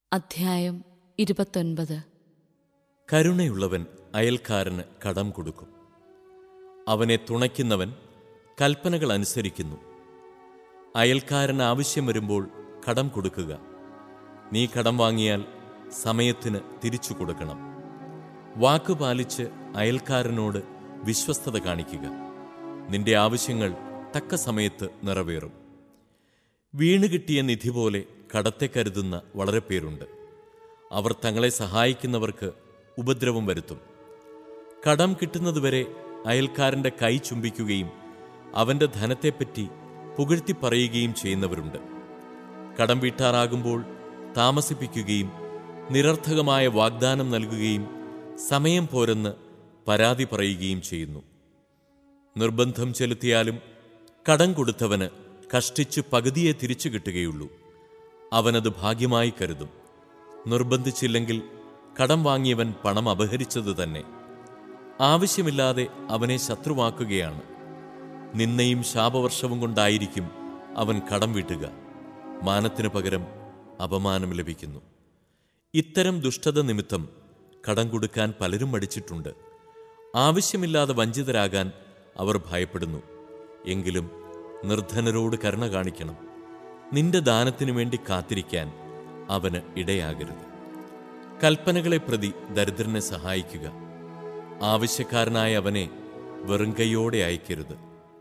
അധ്യായം ഇരുപത്തൊൻപത് കരുണയുള്ളവൻ അയൽക്കാരന് കടം കൊടുക്കും അവനെ തുണയ്ക്കുന്നവൻ കൽപ്പനകൾ അനുസരിക്കുന്നു അയൽക്കാരന് ആവശ്യം വരുമ്പോൾ കടം കൊടുക്കുക നീ കടം വാങ്ങിയാൽ സമയത്തിന് തിരിച്ചു കൊടുക്കണം വാക്ക് പാലിച്ച് അയൽക്കാരനോട് വിശ്വസ്തത കാണിക്കുക നിന്റെ ആവശ്യങ്ങൾ തക്ക സമയത്ത് നിറവേറും വീണുകിട്ടിയ നിധി പോലെ കടത്തെ കരുതുന്ന വളരെ പേരുണ്ട് അവർ തങ്ങളെ സഹായിക്കുന്നവർക്ക് ഉപദ്രവം വരുത്തും കടം കിട്ടുന്നതുവരെ അയൽക്കാരന്റെ കൈ ചുംബിക്കുകയും അവന്റെ ധനത്തെപ്പറ്റി പുകഴ്ത്തി പറയുകയും ചെയ്യുന്നവരുണ്ട് കടം വീട്ടാറാകുമ്പോൾ താമസിപ്പിക്കുകയും നിരർത്ഥകമായ വാഗ്ദാനം നൽകുകയും സമയം പോരെന്ന് പരാതി പറയുകയും ചെയ്യുന്നു നിർബന്ധം ചെലുത്തിയാലും കടം കൊടുത്തവന് കഷ്ടിച്ച് പകുതിയെ തിരിച്ചു കിട്ടുകയുള്ളൂ അവനത് ഭാഗ്യമായി കരുതും നിർബന്ധിച്ചില്ലെങ്കിൽ കടം വാങ്ങിയവൻ പണം അപഹരിച്ചത് തന്നെ ആവശ്യമില്ലാതെ അവനെ ശത്രുവാക്കുകയാണ് നിന്നയും ശാപവർഷവും കൊണ്ടായിരിക്കും അവൻ കടം വീട്ടുക മാനത്തിനു പകരം അപമാനം ലഭിക്കുന്നു ഇത്തരം ദുഷ്ടത നിമിത്തം കടം കൊടുക്കാൻ പലരും മടിച്ചിട്ടുണ്ട് ആവശ്യമില്ലാതെ വഞ്ചിതരാകാൻ അവർ ഭയപ്പെടുന്നു എങ്കിലും നിർധനരോട് കരുണ കാണിക്കണം നിന്റെ ദാനത്തിനു വേണ്ടി കാത്തിരിക്കാൻ അവന് ഇടയാകരുത് കൽപ്പനകളെ പ്രതി ദരിദ്രനെ സഹായിക്കുക ആവശ്യക്കാരനായ അവനെ വെറും കൈയോടെ അയക്കരുത്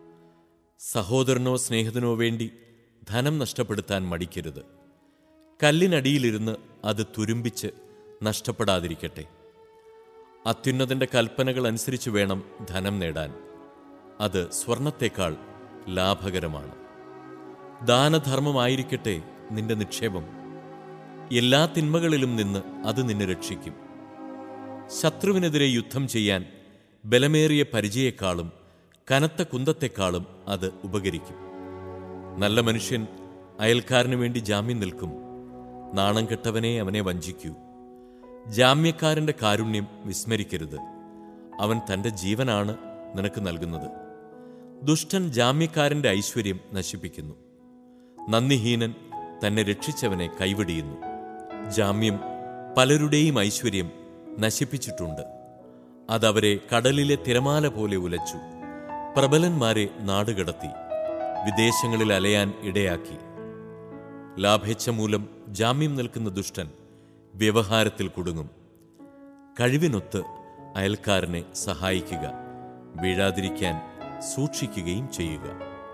സഹോദരനോ സ്നേഹിതനോ വേണ്ടി ധനം നഷ്ടപ്പെടുത്താൻ മടിക്കരുത് കല്ലിനടിയിലിരുന്ന് അത് തുരുമ്പിച്ച് നഷ്ടപ്പെടാതിരിക്കട്ടെ അത്യുന്നതന്റെ കൽപ്പനകൾ അനുസരിച്ച് വേണം ധനം നേടാൻ അത് സ്വർണത്തേക്കാൾ ലാഭകരമാണ് ദാനധർമ്മമായിരിക്കട്ടെ നിന്റെ നിക്ഷേപം എല്ലാ തിന്മകളിലും നിന്ന് അത് നിന്നെ രക്ഷിക്കും ശത്രുവിനെതിരെ യുദ്ധം ചെയ്യാൻ ബലമേറിയ പരിചയേക്കാളും കനത്ത കുന്തത്തെക്കാളും അത് ഉപകരിക്കും നല്ല മനുഷ്യൻ അയൽക്കാരനു വേണ്ടി ജാമ്യം നിൽക്കും നാണം കെട്ടവനെ അവനെ വഞ്ചിക്കൂ ജാമ്യക്കാരന്റെ കാരുണ്യം വിസ്മരിക്കരുത് അവൻ തന്റെ ജീവനാണ് നിനക്ക് നൽകുന്നത് ദുഷ്ടൻ ജാമ്യക്കാരന്റെ ഐശ്വര്യം നശിപ്പിക്കുന്നു നന്ദിഹീനൻ തന്നെ രക്ഷിച്ചവനെ കൈവിടിയുന്നു ജാമ്യം പലരുടെയും ഐശ്വര്യം നശിപ്പിച്ചിട്ടുണ്ട് അതവരെ കടലിലെ തിരമാല പോലെ ഉലച്ചു പ്രബലന്മാരെ നാടുകടത്തി വിദേശങ്ങളിൽ അലയാൻ ഇടയാക്കി ലാഭേച്ഛ മൂലം ജാമ്യം നിൽക്കുന്ന ദുഷ്ടൻ വ്യവഹാരത്തിൽ കുടുങ്ങും കഴിവിനൊത്ത് അയൽക്കാരനെ സഹായിക്കുക വീഴാതിരിക്കാൻ സൂക്ഷിക്കുകയും ചെയ്യുക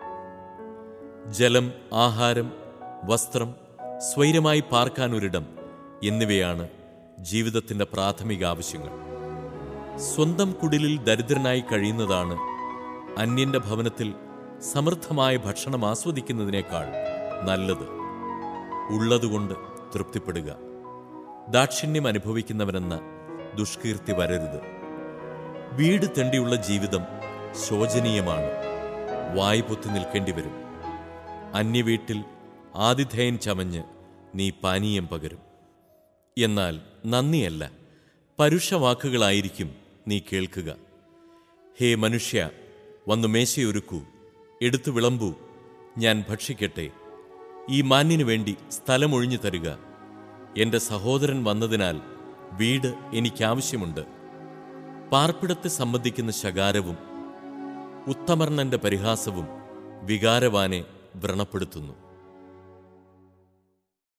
ജലം ആഹാരം വസ്ത്രം സ്വൈരമായി പാർക്കാൻ ഒരിടം എന്നിവയാണ് ജീവിതത്തിന്റെ പ്രാഥമിക ആവശ്യങ്ങൾ സ്വന്തം കുടിലിൽ ദരിദ്രനായി കഴിയുന്നതാണ് അന്യന്റെ ഭവനത്തിൽ സമൃദ്ധമായ ഭക്ഷണം ആസ്വദിക്കുന്നതിനേക്കാൾ നല്ലത് ഉള്ളതുകൊണ്ട് തൃപ്തിപ്പെടുക ദാക്ഷിണ്യം അനുഭവിക്കുന്നവനെന്ന ദുഷ്കീർത്തി വരരുത് വീട് തെണ്ടിയുള്ള ജീവിതം ശോചനീയമാണ് വായ് പൊത്തി നിൽക്കേണ്ടി വരും അന്യവീട്ടിൽ ആതിഥേയൻ ചമഞ്ഞ് നീ പാനീയം പകരും എന്നാൽ നന്ദിയല്ല പരുഷവാക്കുകളായിരിക്കും നീ കേൾക്കുക ഹേ മനുഷ്യ വന്നു മേശയൊരുക്കൂ എടുത്തു വിളമ്പൂ ഞാൻ ഭക്ഷിക്കട്ടെ ഈ മാന്യനു വേണ്ടി സ്ഥലമൊഴിഞ്ഞു തരുക എന്റെ സഹോദരൻ വന്നതിനാൽ വീട് എനിക്കാവശ്യമുണ്ട് പാർപ്പിടത്തെ സംബന്ധിക്കുന്ന ശകാരവും ഉത്തമർണന്റെ പരിഹാസവും വികാരവാനെ വ്രണപ്പെടുത്തുന്നു